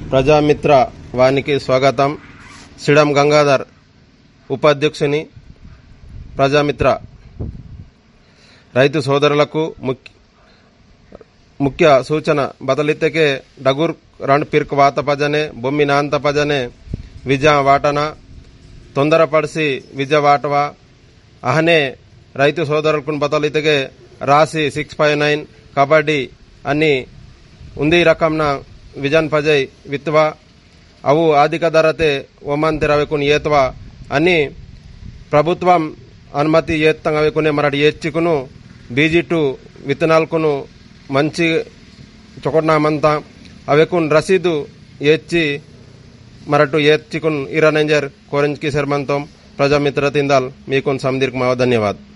ప్రజామిత్ర వానికి స్వాగతం సిడం గంగాధర్ ఉపాధ్యక్షుని ప్రజామిత్ర రైతు సోదరులకు ముఖ్య ಮುಖ್ಯ ಸೂಚನ ಬದಲಿದ್ದಕ್ಕೆ ಡಗುರ್ ರಣ್ ಪಿರ್ಕ್ వాత ಪಜನೆ ಬೊಮ್ಮಿ ನಾಂತ ಪಜನೆ ವಿಜ ವಾಟನ తొందరపడిసి విద్య వాటవ అహనే రైతు సోదరులకు బదలితగే రాసి సిక్స్ ఫైవ్ నైన్ కబడ్డీ అన్ని ఉంది రకంన విజన్ పజై విత్వ అవు అధిక ధరతే ఒమంతి రవికుని ఏత్వ అని ప్రభుత్వం అనుమతి ఏత్తం అవికునే మరటి ఏచ్చికును బీజిట్టు విత్తనాలకును మంచి చొకొట్నామంతా అವೆకున్ రసీదు ఏచ్చి మరటు ఏచ్చికున్ ఇరానంజర్ కోరెంజ్కి శర్మంతం ప్రజామిత్ర తిందాల్ మీకున్ సమదీర్ఘ ధన్యవాద్